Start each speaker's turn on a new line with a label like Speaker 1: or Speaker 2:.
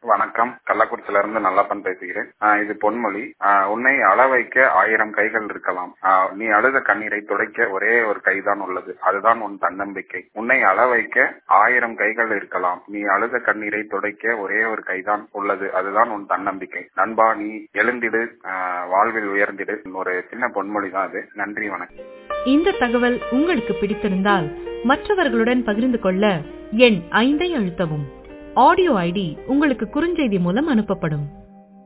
Speaker 1: வணக்கம் கள்ளக்குறிச்சியில இருந்து நல்லப்பன் பேசுகிறேன் ஆஹ் இது பொன்மொழி ஆஹ் உன்னை அள வைக்க ஆயிரம் கைகள் இருக்கலாம் ஆஹ் நீ அழுத கண்ணீரை துடைக்க ஒரே ஒரு கைதான் உள்ளது அதுதான் உன் தன்னம்பிக்கை உன்னை அள வைக்க ஆயிரம் கைகள் இருக்கலாம் நீ அழுத கண்ணீரை துடைக்க ஒரே ஒரு கைதான் உள்ளது அதுதான் உன் தன்னம்பிக்கை நண்பா நீ எழுந்திடு ஆஹ் வாழ்வில் உயர்ந்திடு ஒரு சின்ன பொன்மொழி தான் அது நன்றி வணக்கம்
Speaker 2: இந்த தகவல் உங்களுக்கு பிடித்திருந்தால் மற்றவர்களுடன் பகிர்ந்து கொள்ள எண் ஐந்தை அழுத்தவும் ஆடியோ ஐடி உங்களுக்கு குறுஞ்செய்தி மூலம் அனுப்பப்படும்